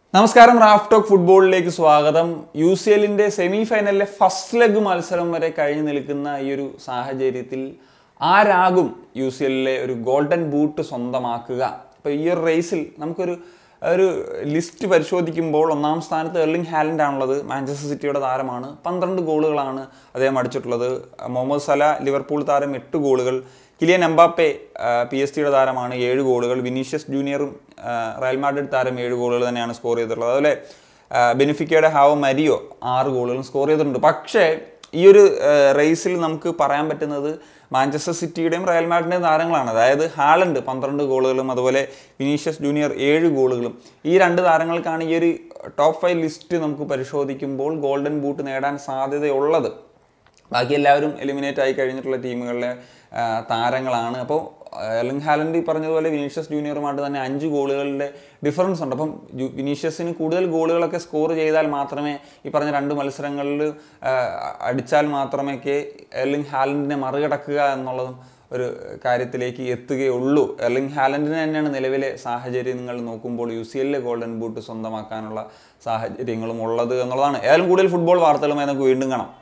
നമസ്കാരം Raf talk ഫുട്ബോളിലേക്ക് സ്വാഗതം യു സി എല്ലിൻ്റെ സെമി ഫൈനലിലെ ഫസ്റ്റ് ലെഗ് മത്സരം വരെ കഴിഞ്ഞു നിൽക്കുന്ന ഈ ഒരു സാഹചര്യത്തിൽ ആരാകും യു സി എല്ലിലെ ഒരു ഗോൾഡൻ ബൂട്ട് സ്വന്തമാക്കുക അപ്പോൾ ഈ ഒരു റേസിൽ നമുക്കൊരു ഒരു ലിസ്റ്റ് പരിശോധിക്കുമ്പോൾ ഒന്നാം സ്ഥാനത്ത് എർലിംഗ് ഹാലൻഡ് ആണുള്ളത് മാഞ്ചസ്റ്റർ സിറ്റിയുടെ താരമാണ് പന്ത്രണ്ട് ഗോളുകളാണ് അദ്ദേഹം അടിച്ചിട്ടുള്ളത് മുഹമ്മദ് സല ലിവർപൂൾ താരം എട്ട് ഗോളുകൾ കിലിയൻ എംബാപ്പെ പി എസ് ടിയുടെ താരമാണ് ഏഴ് ഗോളുകൾ വിനീഷ്യസ് ജൂനിയറും ആ, റയൽ മാഡ്രിഡ് താരം ഏഴ് ഗോളുകൾ തന്നെയാണ് സ്കോർ ചെയ്തിട്ടുള്ളത് അതുപോലെ ആ, ബെനിഫിക്കയുടെ ഹാവോ മരിയോ ആറ് ഗോളുകളും സ്കോർ ചെയ്തിട്ടുണ്ട് പക്ഷേ ഈ ഒരു ആ, റേസിൽ നമുക്ക് പറയാൻ പറ്റുന്നത് മാഞ്ചസ്റ്റർ സിറ്റിയുടെയും റയൽ മാഡ്രിഡിൻ്റെയും താരങ്ങളാണ് അതായത് ഹാലണ്ട് പന്ത്രണ്ട് ഗോളുകളും അതുപോലെ വിനീഷ്യസ് ജൂനിയർ ഏഴ് ഗോളുകളും ഈ രണ്ട് താരങ്ങൾക്കാണ് ഈ ഒരു ടോപ്പ് ഫൈവ് ലിസ്റ്റ് നമുക്ക് പരിശോധിക്കുമ്പോൾ ഗോൾഡൻ ബൂട്ട് നേടാൻ സാധ്യതയുള്ളത് ബാക്കി എല്ലാവരും എലിമിനേറ്റ് ആയി കഴിഞ്ഞിട്ടുള്ള ടീമുകളിലെ ആ, താരങ്ങളാണ് അപ്പോൾ എർലിംഗ് ഹാലൻഡ് ഈ പറഞ്ഞതുപോലെ വിനീഷ്യസ് ജൂനിയറുമായിട്ട് തന്നെ അഞ്ച് ഗോളുകളുടെ ഡിഫറൻസ് ഉണ്ട് അപ്പം ജു- വിനീഷ്യസിന് കൂടുതൽ ഗോളുകളൊക്കെ സ്കോർ ചെയ്താൽ മാത്രമേ ഈ പറഞ്ഞ രണ്ട് മത്സരങ്ങളിൽ ആ, അടിച്ചാൽ മാത്രമേ ഒക്കെ എർലിംഗ് ഹാലൻഡിനെ മറികടക്കുക എന്നുള്ളതും ഒരു കാര്യത്തിലേക്ക് എത്തുകയുള്ളൂ എർലിംഗ് ഹാലൻഡിന് തന്നെയാണ് നിലവിലെ സാഹചര്യങ്ങൾ നോക്കുമ്പോൾ യു സി എല്ലിലെ ഗോൾഡൻ ബൂട്ട് സ്വന്തമാക്കാനുള്ള സാഹചര്യങ്ങളും ഉള്ളത് എന്നുള്ളതാണ് ഏതായാലും കൂടുതൽ ഫുട്ബോൾ വാർത്തകളുമായി നമുക്ക് വീണ്ടും കാണാം